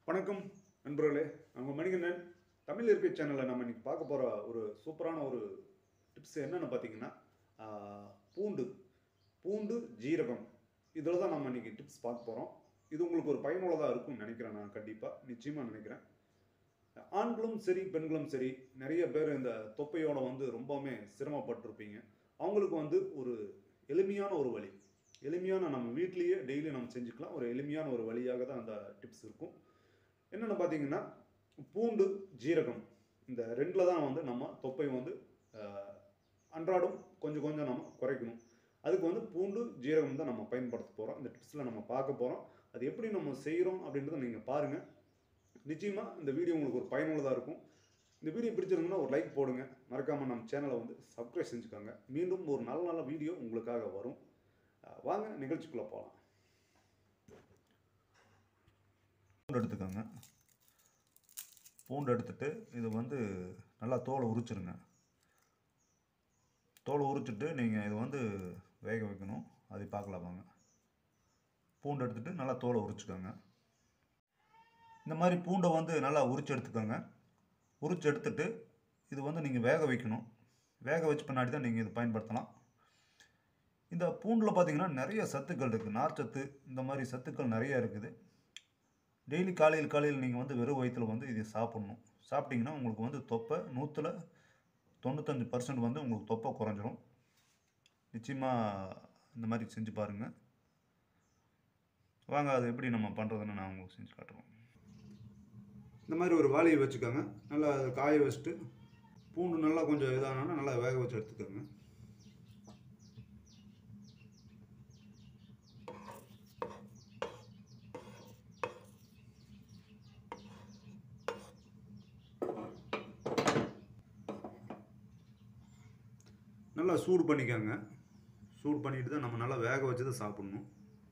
வணக்கம் நண்பர்களே நம்ம மணிகண்டன் தமிழ் இருக்கை சேனலில் நம்ம இன்னைக்கு பார்க்க போகிற ஒரு சூப்பரான ஒரு டிப்ஸ் என்னென்னு பார்த்தீங்கன்னா ஆஹ், பூண்டு பூண்டு ஜீரகம் இதில் தான் நம்ம இன்னைக்கு டிப்ஸ் பார்க்க போகிறோம் இது உங்களுக்கு ஒரு பயனுள்ளதாக இருக்கும்னு நினைக்கிறேன் நான் கண்டிப்பாக நிச்சயமாக நினைக்கிறேன் ஆண்களும் சரி பெண்களும் சரி நிறைய பேர் இந்த தொப்பையோட வந்து ரொம்பவுமே சிரமப்பட்டிருப்பீங்க அவங்களுக்கு வந்து ஒரு எளிமையான ஒரு வழி எளிமையான நம்ம வீட்லேயே டெய்லி நம்ம செஞ்சுக்கலாம் ஒரு எளிமையான ஒரு வழியாக தான் அந்த டிப்ஸ் இருக்கும் என்னென்னு பார்த்தீங்கன்னா பூண்டு ஜீரகம் இந்த ரெண்டில் தான் வந்து நம்ம தொப்பை வந்து ஆஹ், அன்றாடம் கொஞ்சம் கொஞ்சம் நம்ம குறைக்கணும் அதுக்கு வந்து பூண்டு ஜீரகம் தான் நம்ம பயன்படுத்த போகிறோம் இந்த டிப்ஸில் நம்ம பார்க்க போகிறோம் அது எப்படி நம்ம செய்கிறோம் அப்படின்றத நீங்கள் பாருங்கள் நிச்சயமாக இந்த வீடியோ உங்களுக்கு ஒரு பயனுள்ளதாக இருக்கும் இந்த வீடியோ பிடிச்சிருந்ததுன்னா ஒரு லைக் போடுங்க மறக்காமல் நம்ம சேனலை வந்து சப்ஸ்கிரைப் செஞ்சுக்கோங்க மீண்டும் ஒரு நல்ல நல்ல வீடியோ உங்களுக்காக வரும் அஹ் வாங்க நிகழ்ச்சிக்குள்ளே போகலாம் பூண்டு எடுத்துக்கோங்க பூண்டு எடுத்துட்டு இது வந்து நல்லா தோலை உரிச்சிருங்க தோலை உரிச்சிட்டு நீங்கள் இது வந்து வேக வைக்கணும் அதை பார்க்கலாம் வாங்க பூண்டு எடுத்துட்டு நல்லா தோலை உரிச்சுக்கோங்க இந்த மாதிரி பூண்டை வந்து நல்லா உரிச்சு எடுத்துக்கோங்க உரிச்சு எடுத்துட்டு இது வந்து நீங்கள் வேக வைக்கணும் வேக வச்ச பின்னாடி தான் நீங்கள் இது பயன்படுத்தலாம் இந்த பூண்டில் பார்த்தீங்கன்னா நிறைய சத்துக்கள் இருக்குது நார்ச்சத்து இந்த மாதிரி சத்துக்கள் நிறைய இருக்குது டெய்லி காலையில் காலையில் நீங்கள் வந்து வெறும் வயிற்றில் வந்து இதை சாப்பிட்ணும் சாப்பிட்டீங்கன்னா உங்களுக்கு வந்து தொப்பை நூற்றில் தொண்ணூத்தஞ்சு பர்சன்ட் வந்து உங்களுக்கு தொப்பை குறைஞ்சிரும் நிச்சயமாக இந்த மாதிரி செஞ்சு பாருங்கள் வாங்க அது எப்படி நம்ம பண்ணுறதுன்னு நான் உங்களுக்கு செஞ்சு காட்டுறேன் இந்த மாதிரி ஒரு வாளியை வச்சுக்கோங்க நல்லா அதை காய வச்சுட்டு பூண்டு நல்லா கொஞ்சம் இதானா நல்லா வேக வச்சு எடுத்துக்கோங்க நல்லா சூடு பண்ணிக்கோங்க சூடு பண்ணிட்டு தான் நம்ம நல்லா வேக வச்சு தான் சாப்பிட்ணும்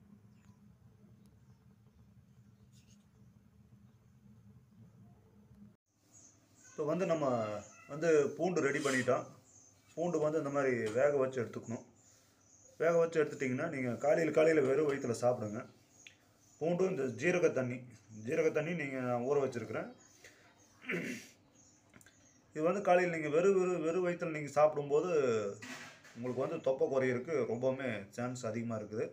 இப்போ வந்து நம்ம வந்து பூண்டு ரெடி பண்ணிட்டோம் பூண்டு வந்து இந்த மாதிரி வேக வச்சு எடுத்துக்கணும் வேக வச்சு எடுத்துட்டிங்கன்னா நீங்கள் காலையில் காலையில் வெறும் வயிற்றில் சாப்பிடுங்க பூண்டு இந்த ஜீரக தண்ணி ஜீரக தண்ணி நீங்கள் ஊற வச்சுருக்கிறேன் இது வந்து காலையில் நீங்கள் வெறும் வெறும் வெறும் வயிற்றில் நீங்கள் சாப்பிடும்போது உங்களுக்கு வந்து தொப்பை குறையிறதுக்கு ரொம்பவுமே சான்ஸ் அதிகமாக இருக்குது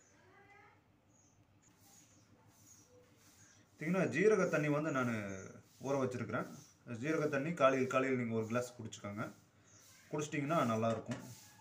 பார்த்தீங்கன்னா ஜீரக தண்ணி வந்து நான் ஊற வச்சுருக்கிறேன் ஜீரக தண்ணி காலையில் காலையில் நீங்கள் ஒரு கிளாஸ் குடிச்சுக்கோங்க குடிச்சிட்டிங்கன்னா நல்லாயிருக்கும்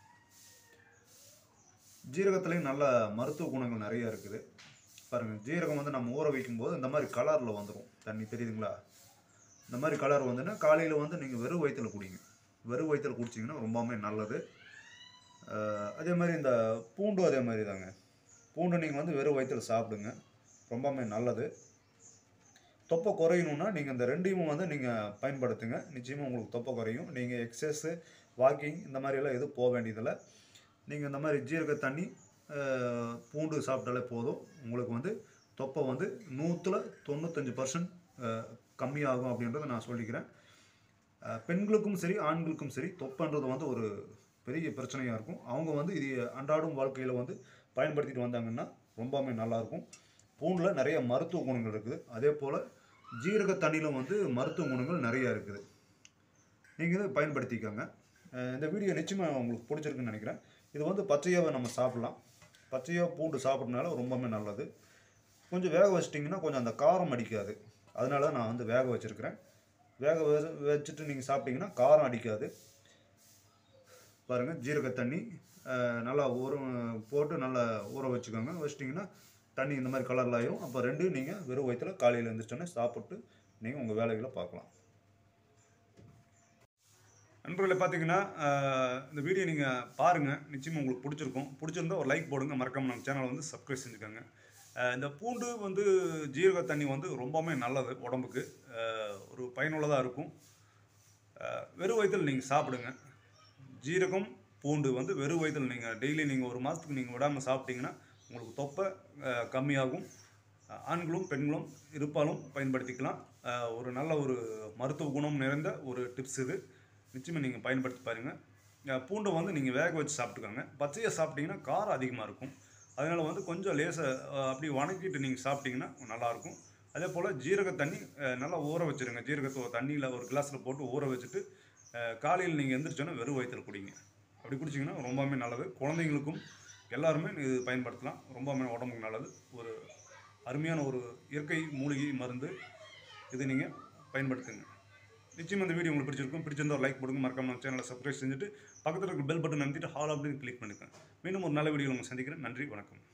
ஜீரகத்துலேயும் நல்ல மருத்துவ குணங்கள் நிறைய இருக்குது பாருங்கள் ஜீரகம் வந்து நம்ம ஊற வைக்கும்போது இந்த மாதிரி கலரில் வந்துடும் தண்ணி தெரியுதுங்களா இந்த மாதிரி கலர் வந்துன்னா காலையில் வந்து நீங்கள் வெறும் வயிற்றில் குடிங்க வெறும் வயிற்றில் குடிச்சிங்கன்னா ரொம்பவுமே நல்லது அஹ் அதே மாதிரி இந்த பூண்டும் அதே மாதிரி தாங்க பூண்டு நீங்கள் வந்து வெறும் வயிற்றில் சாப்பிடுங்க ரொம்பவுமே நல்லது தொப்பை குறையணும்னா நீங்கள் இந்த ரெண்டையும் வந்து நீங்கள் பயன்படுத்துங்க நிச்சயமாக உங்களுக்கு தொப்பை குறையும் நீங்கள் எக்ஸசைஸு வாக்கிங் இந்த மாதிரியெல்லாம் எதுவும் போக வேண்டியதில்லை நீங்கள் இந்த மாதிரி ஜீரக தண்ணி அஹ், பூண்டு சாப்பிட்டாலே போதும் உங்களுக்கு வந்து தொப்பை வந்து நூற்றில் தொண்ணூத்தஞ்சு பர்சன்ட் கம்மியாகும் அப்படின்றத நான் சொல்லிக்கிறேன் அஹ், பெண்களுக்கும் சரி ஆண்களுக்கும் சரி தொப்பைன்றது வந்து ஒரு பெரிய பிரச்சனையாக இருக்கும் அவங்க வந்து இது அன்றாடும் வாழ்க்கையில் வந்து பயன்படுத்திட்டு வந்தாங்கன்னா ரொம்பவுமே நல்லாயிருக்கும் பூண்டில் நிறைய மருத்துவ குணங்கள் இருக்குது அதே போல் ஜீரக தண்ணியிலும் வந்து மருத்துவ குணங்கள் நிறைய இருக்குது நீங்கள் இதை பயன்படுத்திக்கோங்க அஹ் இந்த வீடியோ நிச்சயமாக உங்களுக்கு பிடிச்சிருக்குன்னு நினைக்கிறேன் இது வந்து பச்சையாவை நம்ம சாப்பிட்லாம் பச்சையாக பூண்டு சாப்பிட்றதுனால ரொம்பவுமே நல்லது கொஞ்சம் வேக வச்சிட்டிங்கன்னா கொஞ்சம் அந்த காரம் அடிக்காது அதனால தான் நான் வந்து வேக வச்சுருக்கிறேன் வேக வ- வச்சுட்டு நீங்கள் சாப்பிட்டீங்கன்னா காரம் அடிக்காது பாருங்கள் ஜீரக தண்ணி அஹ், நல்லா ஊற போட்டு நல்லா ஊற வச்சுக்கோங்க வச்சிட்டிங்கன்னா தண்ணி இந்த மாதிரி கலரில் ஆயிரும் அப்போ ரெண்டும் நீங்கள் வெறும் வயிற்றில் காலையில் எழுந்திரிச்சோன்னே சாப்பிட்டு நீங்கள் உங்கள் வேலைகளை பார்க்கலாம் நண்பர்களே பார்த்தீங்கன்னா ஆஹ், இந்த வீடியோ நீங்கள் பாருங்கள் நிச்சயமாக உங்களுக்கு பிடிச்சிருக்கும் பிடிச்சிருந்தா ஒரு லைக் போடுங்க மறக்காம நம்ம சேனலை வந்து சப்ஸ்கிரைப் செஞ்சுக்கோங்க ஆஹ், இந்த பூண்டு வந்து ஜீரக தண்ணி வந்து ரொம்பவுமே நல்லது உடம்புக்கு ஆஹ், ஒரு பயனுள்ளதாக இருக்கும் ஆஹ், வெறும் வயிற்றில் நீங்கள் சாப்பிடுங்க ஜீரகம் பூண்டு வந்து வெறும் வயிற்றில் நீங்கள் டெய்லி நீங்கள் ஒரு மாதத்துக்கு நீங்கள் விடாமல் சாப்பிட்டீங்கன்னா உங்களுக்கு தொப்பை ஆஹ், கம்மியாகும் ஆஹ், ஆண்களும் பெண்களும் இருப்பாலும் பயன்படுத்திக்கலாம் ஆஹ், ஒரு நல்ல ஒரு மருத்துவ குணம் நிறைந்த ஒரு டிப்ஸ் இது நிச்சயமாக நீங்கள் பயன்படுத்தி பாருங்கள் பூண்டை வந்து நீங்கள் வேக வச்சு சாப்பிட்டுக்கோங்க பச்சையை சாப்பிட்டீங்கன்னா காரம் அதிகமாக இருக்கும் அதனால் வந்து கொஞ்சம் லேசாக அப்படி வணக்கிட்டு நீங்கள் சாப்பிட்டீங்கன்னா நல்லாயிருக்கும் அதே போல் ஜீரக தண்ணி அஹ், நல்லா ஊற வச்சுருங்க ஜீரகத்தை தண்ணியில் ஒரு கிளாஸில் போட்டு ஊற வச்சுட்டு அஹ், காலையில் நீங்கள் எந்திரிச்சோன்னே வெறும் வயிற்றில் குடிங்க அப்படி குடிச்சிங்கன்னா ரொம்பவுமே நல்லது குழந்தைங்களுக்கும் எல்லாருமே இது பயன்படுத்தலாம் ரொம்பவுமே உடம்புக்கு நல்லது ஒரு அருமையான ஒரு இயற்கை மூலிகை மருந்து இது நீங்கள் பயன்படுத்துங்க நிச்சயம் இந்த வீடியோ உங்களுக்கு பிடிச்சிருக்கும் பிடிச்சிருந்தா ஒரு லைக் போடுங்க மறக்காம நம்ம சேனலை சப்ஸ்கிரைப் செஞ்சுட்டு பக்கத்தில் இருக்க பெல் பட்டன் அமைத்திட்டு ஹால் அப்படின்னு கிளிக் பண்ணிக்கோங்க மீண்டும் ஒரு நல்ல வீடியோ உங்களை சந்திக்கிறேன் நன்றி வணக்கம்